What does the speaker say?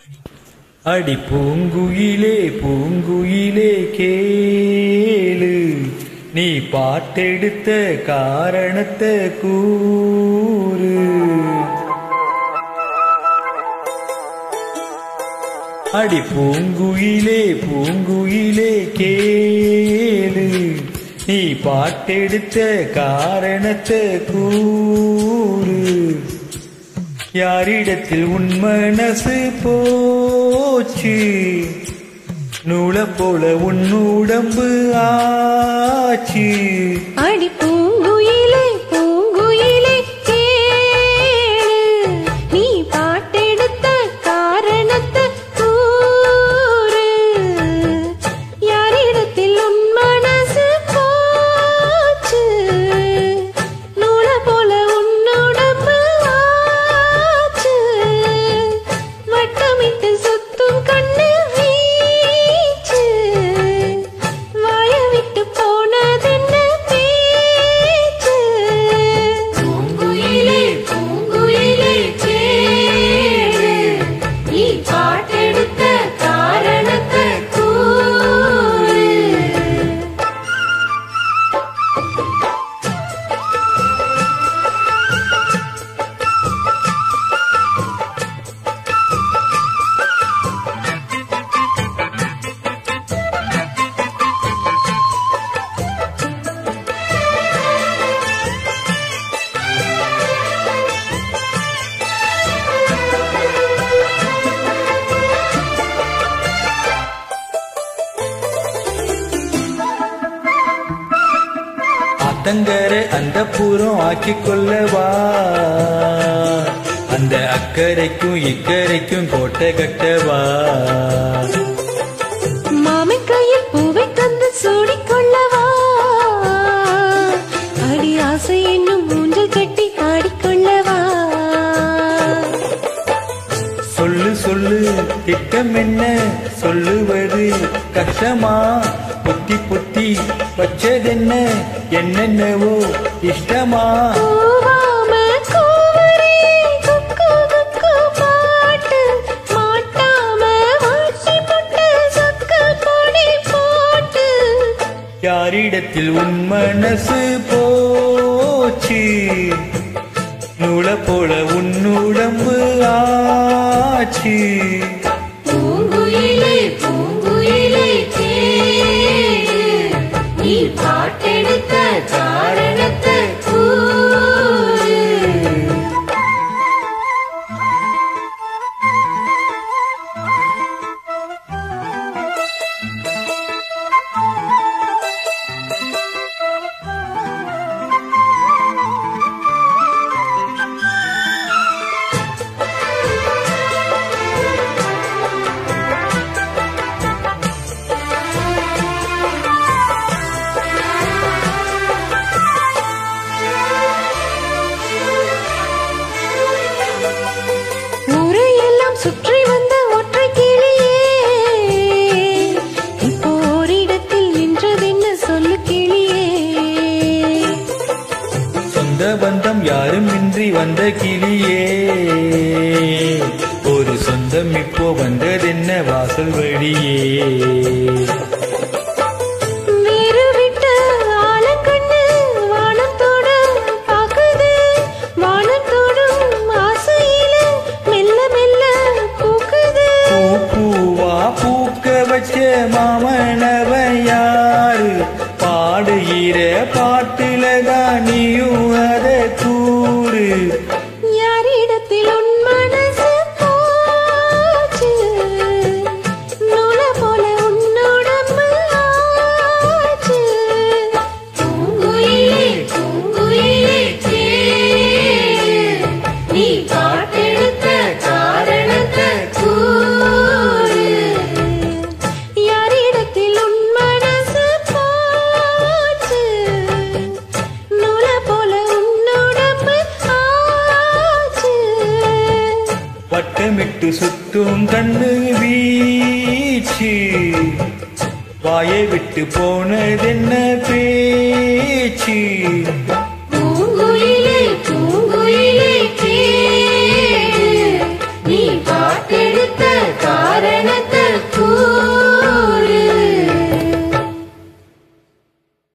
அடி பூங்குயிலே பூங்குயிலே கேளு நீ பாட்டெடுத்த காரணத்தை கூறு அடி பூங்குயிலே பூங்குயிலே கேளு நீ பாட்டெடுத்த காரணத்தை கூறு யாரிடத்தில் உன் மனசு போச்சு நூலை போல உன் உடம்பு ஆச்சு அடி பூங்குயிலே பூங்குயிலே கேளு நீ பாட்டெடுத்த காரணத்தை கூறு யாரிடத்தில் உன் மனசு போச்சு நூல போல உன்னுடம்பு ஆச்சு வட்டமிட்டு சுத்தும் கண்ணு வீச்சு வாய விட்டு போனதென்ன பேச்சு பூங்குயிலே பூங்குயிலே கேளு நீ பாட்டெடுத்த காரணத்தை கூறு அத்தங்கரை அந்த பூரம் ஆக்கி கொள்ளவா அந்த அக்கறைக்கும் இக்கரைக்கும் கோட்டை கட்டவா மாமன் கையில் பூவை தந்து சூடிக்கொள்ளவா அடி ஆசை என்னும் மூஞ்சல் கட்டி ஆடிக்கொள்ளவா சொல்லு சொல்லு திட்டம் என்ன சொல்லுவது கஷ்டமா புத்தி புத்தி வச்சதென்ன என்னென்னவோ இஷ்டமா கூவாம கூவரே குக்கு குக்கு பாட்டு மாட்டாம வாட்டி புட்டு சொக்கு பொடி போட்டு யாரிடத்தில் உன் மனசு போச்சு நூலை போல உன் உடம்பு ஆச்சு பூங்குயிலே பூங்குயிலே கேளு நீ பாட்டெடுத்த காரணத்தை கூறு ஊரையெல்லாம் சுற்றி வந்த ஒற்றை கிளியே இப்போ ஓரிடத்தில் நின்றதென்ன சொல்லு கிளியே சொந்த பந்தம் யாரும் இன்றி வந்த கிளியே ஒரு சொந்தம் இப்போ வந்ததென்ன வாசல் வழியே வேறு விட்ட ஆலக்கண்ணு வானத்தோட பாக்குது வானத்தோடும் ஆசையில மெல்ல மெல்ல பூக்குது பூ பூவா பூக்க வச்ச மாமனவன் யாரு பாடுகிற பாட்டுல தான் நீயும் அதை கூறு யாரிடத்தில் உன் மனசு போச்சு நூல போல உன்னுடம்பு ஆச்சு பூங்குயிலே பூங்குயிலே கேளு நீ பாட்டெடுத்த காரணத்தை கூறு யாரிடத்தில் உன் மனசு போச்சு நூல போல உன்னுடம்பு ஆச்சு வட்டமிட்டு சுத்தும் கண்ணு வீச்சு வாயை விட்டு போனதென்ன பேச்சு